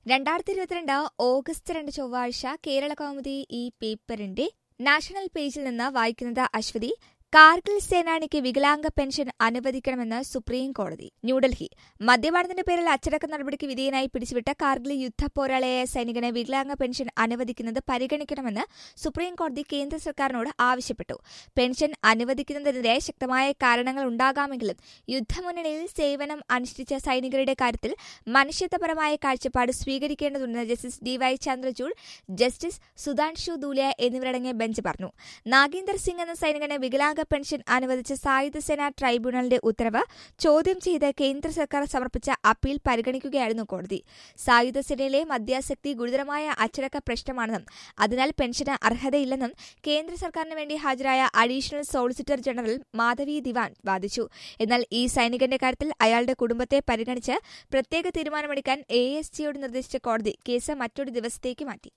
രണ്ടായിരത്തി ഇരുപത്തിരണ്ട് ഓഗസ്റ്റ് രണ്ട് ചൊവ്വാഴ്ച കേരള കൗമുദി ഈ പേപ്പറിന്റെ നാഷണൽ പേജിൽ നിന്ന് വായിക്കുന്നത് അശ്വതി കാർഗിൽ സേനാനിക്ക് വികലാംഗ പെൻഷൻ അനുവദിക്കണമെന്ന് സുപ്രീം കോടതി ന്യൂഡൽഹി മദ്യപാനത്തിന്റെ പേരിൽ അച്ചടക്ക നടപടിക്ക് വിധേയനായി പിടിച്ചുവിട്ട കാർഗിൽ യുദ്ധ പോരാളിയായ സൈനികന് വികലാംഗ പെൻഷൻ അനുവദിക്കുന്നത് പരിഗണിക്കണമെന്ന് സുപ്രീം കോടതി കേന്ദ്ര സർക്കാരിനോട് ആവശ്യപ്പെട്ടു പെൻഷൻ അനുവദിക്കുന്നതിനെതിരെ ശക്തമായ കാരണങ്ങൾ ഉണ്ടാകാമെങ്കിലും യുദ്ധമുന്നണിയിൽ സേവനം അനുഷ്ഠിച്ച സൈനികരുടെ കാര്യത്തിൽ മനുഷ്യത്വപരമായ കാഴ്ചപ്പാട് സ്വീകരിക്കേണ്ടതുണ്ടെന്ന് justice D Y Chandrachud justice Sudhanshu Dhulia എന്നിവരടങ്ങിയ ബെഞ്ച് പറഞ്ഞു നാഗീന്ദർ സിംഗ് എന്ന സൈനികന് വികലാംഗ പെൻഷൻ അനുവദിച്ച സായുധ സേനാ ട്രൈബ്യൂണലിന്റെ ഉത്തരവ് ചോദ്യം ചെയ്ത് കേന്ദ്ര സർക്കാർ സമർപ്പിച്ച അപ്പീൽ പരിഗണിക്കുകയായിരുന്നു കോടതി സായുധ സേനയിലെ മദ്യാസക്തി ഗുരുതരമായ അച്ചടക്ക പ്രശ്നമാണെന്നും അതിനാൽ പെൻഷന് അർഹതയില്ലെന്നും കേന്ദ്ര സർക്കാരിന് വേണ്ടി ഹാജരായ additional solicitor general Madhavi Diwan വാദിച്ചു എന്നാൽ ഈ സൈനികന്റെ കാര്യത്തിൽ അയാളുടെ കുടുംബത്തെ പരിഗണിച്ച് പ്രത്യേക തീരുമാനമെടുക്കാൻ എ എസ് ജിയോട് നിർദ്ദേശിച്ച കോടതി കേസ് മറ്റൊരു ദിവസത്തേക്ക് മാറ്റി